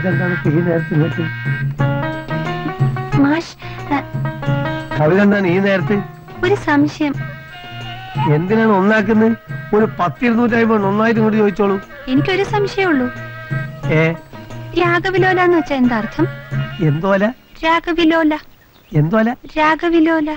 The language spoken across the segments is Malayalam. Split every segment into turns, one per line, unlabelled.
ഇതെന്താണ് ഇപ്പൊ ഈ നേരത്തെ ഇങ്ങോട്ട്
മാഷ് ആ,
കവിത എന്താണ് ഈ നേരത്ത്
ഒരു സംശയം
എന്തിനാണ് ഒന്നാക്കുന്നത് ഒരു പത്തിരുന്നൂറ്റി അമ്പത് ഒന്നായിട്ട് ഇങ്ങോട്ട് ചോദിച്ചോളൂ
എനിക്കൊരു സംശയമുള്ളൂ
ഏ
രാഗവിലോല എന്ന് വെച്ചാൽ എന്താ അർത്ഥം
എന്തോല
രാഗവിലോല
എന്തോല
രാഗവിലോല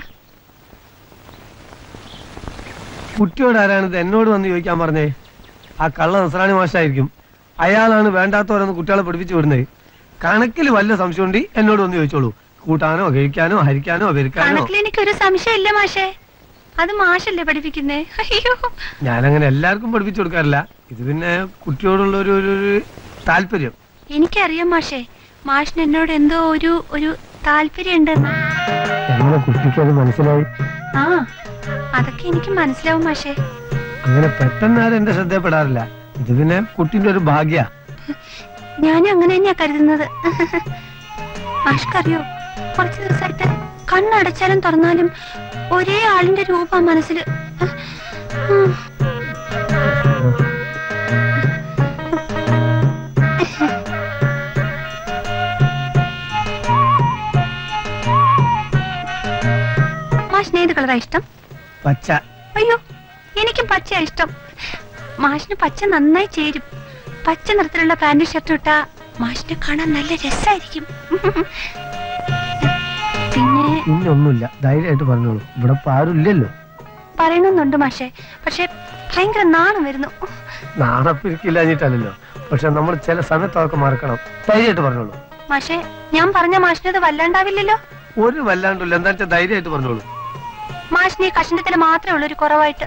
കുട്ടിയോട് ആരാണിത് എന്നോട് വന്ന് ചോദിക്കാൻ പറഞ്ഞേ ആ കള്ള നസ്രാണി മാഷായിരിക്കും അയാളാണ് വേണ്ടാത്തവരെന്ന് കുട്ടികളെ പഠിപ്പിച്ചു വിടുന്നത് കണക്കിൽ വല്ല സംശയമുണ്ട് എന്നോട് വന്ന് ചോദിച്ചോളൂ കൂട്ടാനോ കഴിക്കാനോ ഹരിക്കാനോ പെരുക്കാനോ
കണക്കിൽ എനിക്കൊരു സംശയമില്ല മാഷേ അത് മാഷല്ലേ പഠിപ്പിക്കുന്നേ അയ്യോ
ഞാനങ്ങനെ എല്ലാവർക്കും പഠിപ്പിച്ചു കൊടുക്കാറില്ല ഇത് പിന്നെ കുട്ടിയോടുള്ള ഒരു ഒരു ഒരു താല്പര്യം
എനിക്കറിയാം മാഷേ മാഷിന് എന്നോട് എന്തോ ഒരു ഒരു താല്പര്യം ഉണ്ടെന്ന്
എങ്ങനെ കുട്ടിക്ക് അത് മനസ്സിലായി
ആ അതൊക്കെ എനിക്ക് മനസ്സിലാവും മാഷേ
അങ്ങനെ പെട്ടെന്ന് ആരും എന്റെ ശ്രദ്ധയപ്പെടാറില്ല ഇത് പിന്നെ കുട്ടിന്റെ ഒരു ഭാഗ്യ
ഞാനും അങ്ങനെ തന്നെയാ കരുതുന്നത് മാഷ്ക്കറിയോ കുറച്ച് ദിവസമായിട്ട് കണ്ണടച്ചാലും തുറന്നാലും ഒരേ ആളിന്റെ രൂപ മനസ്സിൽ ഉം. മാഷിന് ഏത് കളറാ ഇഷ്ടം
പച്ച
അയ്യോ എനിക്കും പച്ചയാ ഇഷ്ടം മാഷിന് പച്ച നന്നായി ചേരും പച്ച നിറത്തിലുള്ള പാന്റ് ഷർട്ട് ഇട്ടാ മാഷിനെ കാണാൻ നല്ല രസമായിരിക്കും പിന്നെ
പിന്നെ ഒന്നുമില്ല ധൈര്യമായിട്ട് പറഞ്ഞോളൂ ഇവിടെ ഇപ്പൊ ആരും ഇല്ലല്ലോ
പറയണമെന്നുണ്ട് മാഷെ പക്ഷെ ഭയങ്കര നാണം വരുന്നു
നാണപ്പിരിക്കില്ലാഞ്ഞിട്ടല്ലോ പക്ഷെ നമ്മൾ ചില സമയത്ത് അതൊക്കെ മറക്കണം ധൈര്യമായിട്ട് പറഞ്ഞോളൂ
മാഷെ ഞാൻ പറഞ്ഞ മാഷിനത് വല്ലാണ്ടാവില്ലല്ലോ
ഒരു വല്ലാണ്ടില്ല എന്താ വെച്ചാൽ ധൈര്യമായിട്ട് പറഞ്ഞോളൂ
മാഷിന് ഈ കഷണത്തിന് മാത്രമേ ഉള്ളൂ ഒരു കുറവായിട്ട്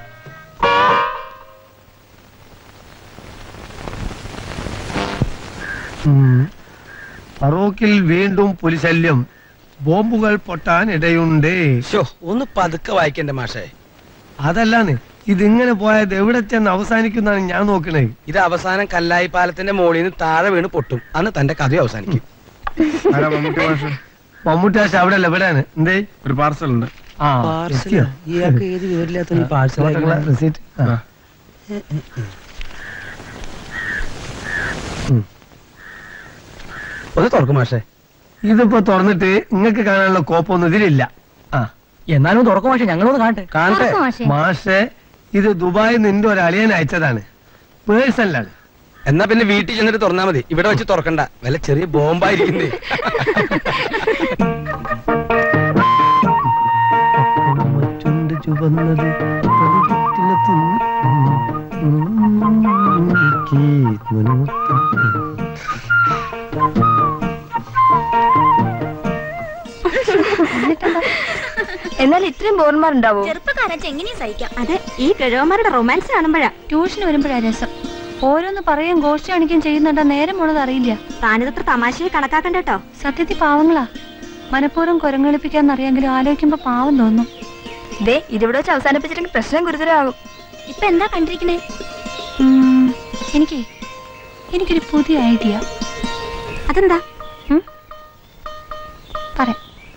ഫറൂഖിൽ വീണ്ടും പുലിശല്യം ബോംബുകൾ പൊട്ടാൻ ഇടയുണ്ട്
ശോ, ഒന്ന് പതുക്കെ വായിക്കണ്ടേ മാഷേ
അതല്ലാന്ന് ഇതിങ്ങനെ പോയത് എവിടെ ചെന്ന് അവസാനിക്കുന്നതാണ് ഞാൻ നോക്കണേ
ഇത് അവസാനം കല്ലായി പാലത്തിന്റെ മോളിൽ നിന്ന് താഴെ വീണ് പൊട്ടും അന്ന് തന്റെ കഥ അവസാനിക്കും
മമ്മൂട്ടാശ അവിടെ അല്ല എവിടെയാണ് എന്തേ
ഒരു പാർസൽ ഉണ്ട്
ആ
പാർസലാ? ഇയാൾക്ക് ഏത് വിവരമില്ലാത്ത ഈ പാഴ്സൽ
ഫോട്ടോകളെ receipt. ആ.
ഒന്ന് തുറക്കും മാഷേ
ഇതിപ്പോ തുറന്നിട്ട് നിങ്ങൾക്ക് കാണാനുള്ള കോപ്പൊന്നും ഇതിലില്ല ആ
എന്നാലും തുറക്കും പക്ഷെ ഞങ്ങളൊന്ന് കാണട്ടെ
കാണട്ടെ
മാഷെ ഇത് ദുബായിൽ നിന്റെ ഒരു അളിയൻ അയച്ചതാണ് പേഴ്സണലാണ്
എന്നാ പിന്നെ വീട്ടിൽ ചെന്നിട്ട് തുറന്നാ മതി ഇവിടെ വെച്ച് തുറക്കണ്ട വല്ല ചെറിയ ബോംബായിരിക്കുന്നേ
ചുണ്ട് ചുവന്നത് പ്രതിപറ്റിലെ തിന്ന് ഉം, ഉരുക്കി മുനമുത്തം.
എന്നാൽ ഇത്രയും ബോർമാരുണ്ടാവോ
ചെറുപ്പക്കാരൻ എങ്ങനെയും സഹിക്കാം
അതെ ഈ കിഴവന്മാരുടെ റൊമാൻസ് കാണുമ്പോഴാ ട്യൂഷന് വരുമ്പോഴാ രസം ഓരോന്ന് പറയുകയും ഗോഷ്ടി കാണിക്കുകയും ചെയ്യുന്നുണ്ടാ നേരം പോണത് അറിയില്ല
താനിതത്ര തമാശയെ കണക്കാക്കണ്ട കേട്ടോ
സത്യത്തിൽ പാവങ്ങളാ മനഃപൂർവ്വം കുരങ്ങളിപ്പിക്കാന്ന് അറിയാമെങ്കിലും ആലോചിക്കുമ്പോ പാവം തോന്നും
ദേ ഇതിവിടെ വെച്ച് അവസാനിപ്പിച്ചിട്ടുണ്ടെങ്കിൽ പ്രശ്നം ഗുരുതരമാകും ഇപ്പൊ എന്താ കണ്ടിരിക്കണേ
ഉം, എനിക്ക് എനിക്കൊരു പുതിയ ഐഡിയ
അതെന്താ
പറയാം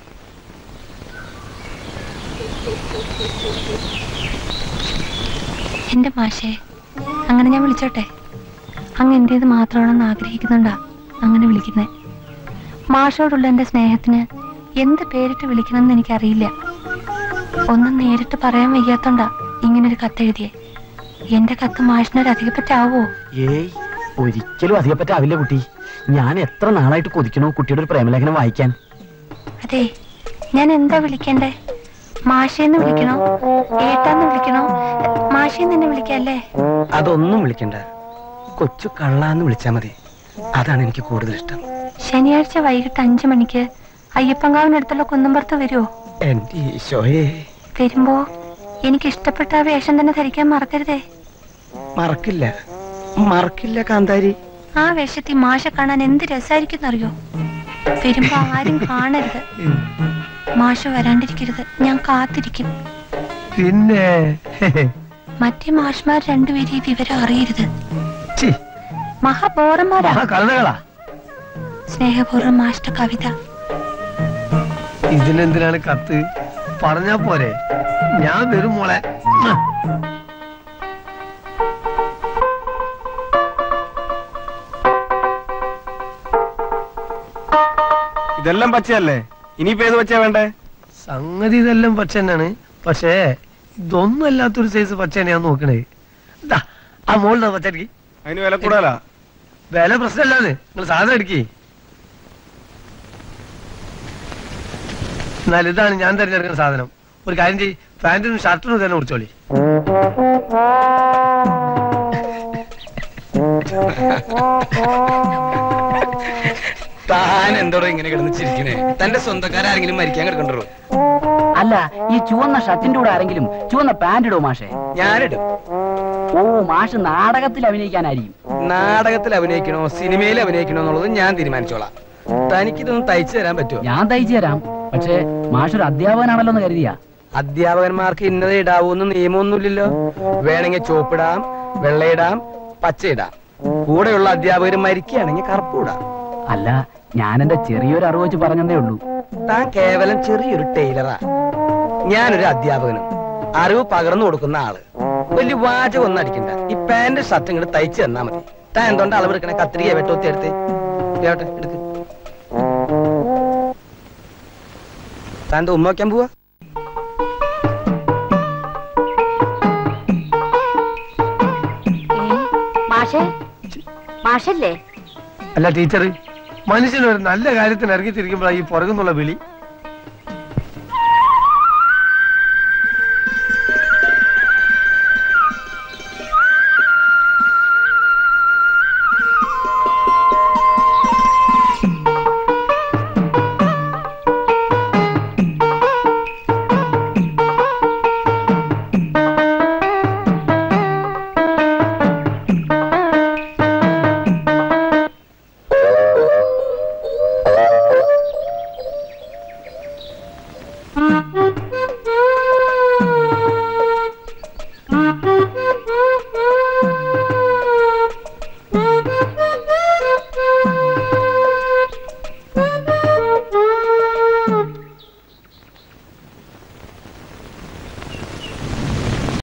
എന്റെ മാഷേ അങ്ങനെ ഞാൻ വിളിച്ചോട്ടെ അങ്ങ് എന്റേത് മാത്രമാണെന്ന് ആഗ്രഹിക്കുന്നുണ്ടാ അങ്ങനെ വിളിക്കുന്നേ മാഷോടുള്ള എന്റെ സ്നേഹത്തിന് എന്ത് പേരിട്ട് വിളിക്കണമെന്ന് എനിക്കറിയില്ല ഒന്നും നേരിട്ട് പറയാൻ വയ്യാത്തോണ്ടാ ഇങ്ങനൊരു കത്തെഴുതിയേ എന്റെ കത്ത് മാഷിനൊരു അധികപ്പറ്റാവോ
ഏയ് ഒരിക്കലും അധികപ്പറ്റാവില്ല കുട്ടി ഞാൻ എത്ര നാളായിട്ട് കൊതിക്കണു കുട്ടിയുടെ ഒരു പ്രേമലേഖനം വായിക്കാൻ
അതെ ഞാൻ എന്താ വിളിക്കണ്ടേ മാഷേന്ന് വിളിക്കണോ ഏട്ടാന്ന് വിളിക്കണോ മാഷേന്ന് തന്നെ വിളിക്കല്ലേ
അതൊന്നും വിളിക്കണ്ട കൊച്ചു കള്ളാന്ന് വിളിച്ചാ മതി അതാണ് എനിക്ക് കൂടുതൽ ഇഷ്ടം
ശനിയാഴ്ച വൈകിട്ട് അഞ്ചു മണിക്ക് അയ്യപ്പങ്കാവിനടുത്തുള്ള കുന്നമ്പുറത്ത് വരുമോ
എന്റെ ഈശോയെ
വരുമ്പോ എനിക്ക് ഇഷ്ടപ്പെട്ട ആ വേഷം തന്നെ ധരിക്കാൻ മറക്കരുതേ
മറക്കില്ല മറക്കില്ല കാന്താരി
ആ വേഷത്തിൽ മാഷ കാണാൻ എന്ത് രസമായിരിക്കും അറിയോ വരുമ്പോ ആരും കാണരുത് മാഷ വരാണ്ടിരിക്കരുത് ഞാൻ കാത്തിരിക്കും
പിന്നെ
മറ്റേ മാഷ്മാർ രണ്ടുപേരും ഈ വിവരം അറിയരുത്
ഛി,
മഹാബോറന്മാരാ
മഹാ കള്ളകളാ
സ്നേഹപൂർവ്വം മാഷ്ട കവിത
ഇതിനെന്തിനാണ് കത്ത് പറഞ്ഞാ പോരെ ഞാൻ വരും മോളെ ഉം.
ഇതെല്ലാം പച്ചയല്ലേ ഇനിയിപ്പോ ഏത് പച്ചയാ വേണ്ടേ
സംഗതി ഇതെല്ലാം പച്ച തന്നെയാണ് പക്ഷേ ഇതൊന്നും അല്ലാത്തൊരു സൈസ് പച്ച തന്നെയാ നോക്കണേ ഇതാ ആ മോളിലെ പച്ച എടുക്കി
അതിന് വില കൂടുതലാ
വില പ്രശ്നമല്ലാന്ന് നിങ്ങൾ സാധനം എടുക്കി എന്നാൽ ഇതാണ് ഞാൻ തിരഞ്ഞെടുക്കുന്ന സാധനം ഒരു കാര്യം ചെയ്യ് പാന്റിനും ഷർട്ടിനും തന്നെ കുടിച്ചോളി
താൻ എന്തോടോ ഇങ്ങനെ കിടന്ന് ചിരിക്കണേ തന്റെ സ്വന്തക്കാരെങ്കിലും മരിക്കാൻ കിടക്കണ്ടോ
അല്ല ഈ ചുവന്ന ഷർട്ടിന്റെ കൂടെ ആരെങ്കിലും ചുവന്ന പാന്റ് ഇടോ മാഷെ
ഞാനിടും
ഓ മാഷ് നാടകത്തിൽ അഭിനയിക്കാനായിരിക്കും
നാടകത്തിൽ അഭിനയിക്കണോ സിനിമയിൽ അഭിനയിക്കണോ എന്നുള്ളത് ഞാൻ തീരുമാനിച്ചോളാം തനിക്കിതൊന്നും തയ്ച്ചു തരാൻ പറ്റുമോ
ഞാൻ തയ്ച്ചു തരാം പക്ഷേ മാഷ് ഒരു അധ്യാപകനാണല്ലോ എന്ന് കരുതിയാ
അധ്യാപകന്മാർക്ക് ഇന്നതേ ഇടാവൂന്ന് നിയമമൊന്നുമില്ലല്ലോ വേണമെങ്കിൽ ചോപ്പിടാം വെള്ളയിടാം പച്ചയിടാം കൂടെയുള്ള അധ്യാപകർ മരിക്കുകയാണെങ്കിൽ കറുപ്പിടാം
അല്ല ഞാൻ എന്റെ ചെറിയൊരു അറിവ് വെച്ച് പറഞ്ഞതേ ഉള്ളൂ
താൻ കേവലം ചെറിയൊരു ടൈലറാ ഞാനൊരു അധ്യാപകനും അറിവ് പകർന്നു കൊടുക്കുന്ന ആള് വലിയ വാചകം ഒന്നും അടിക്കണ്ട ഈ പാന്റ് ഷർട്ട് ഇങ്ങോട്ട് തയ്ച്ചു തന്നാ മതി താൻ എന്തുകൊണ്ട് അളവ് എടുക്കണേ കത്രിക വെട്ടോത്തി എടുത്ത് ഇതാവട്ടെ, എടുക്ക് താൻ എന്താ ഉമ്മ വയ്ക്കാൻ പോവാ
മാഷേ മാഷല്ലേ
അല്ല ടീച്ചർ മനുഷ്യൻ ഒരു നല്ല കാര്യത്തിന് ഇറങ്ങിത്തിരിക്കുമ്പോഴാണ് ഈ പുറകുന്നുള്ള വിളി